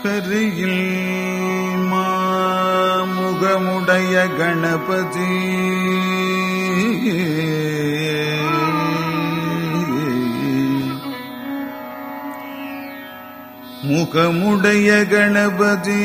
கரியில் மாமுகமுடைய கணபதி முகமுடைய கணபதி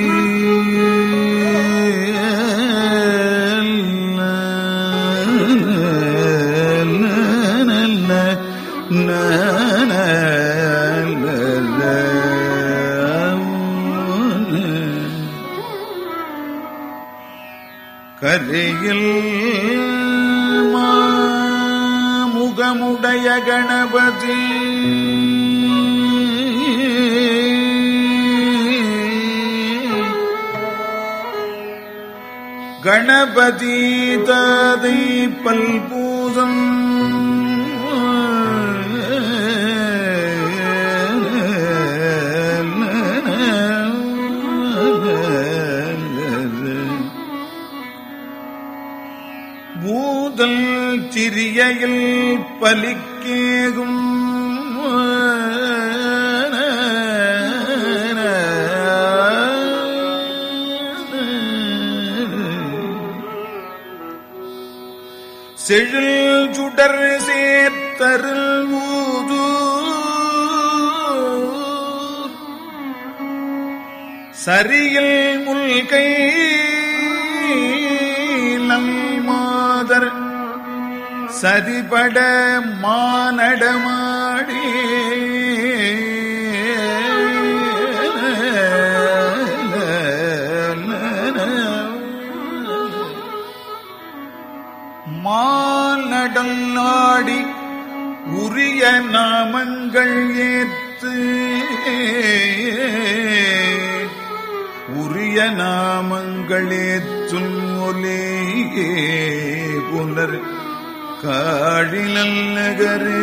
கரையில் முகமுடைய கணபதி கணபதி தாதை பல்பூதம் பூதல் சிறியில் பலிக்கேகும் செழில் சுடர் சேர்த்தருள் ஊது சரியில் முல்கை நல் மாதர் சதிபட மானடமாடி மானடல்லாடி உரிய நாமங்கள் ஏத்து உரிய நாமங்களேத்தும் ஒலே புனர் காழினல் நகரே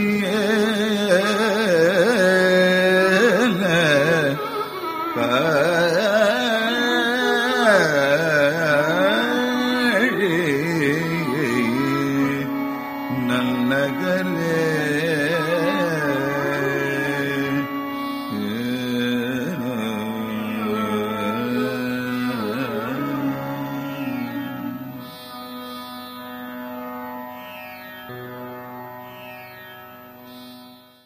கா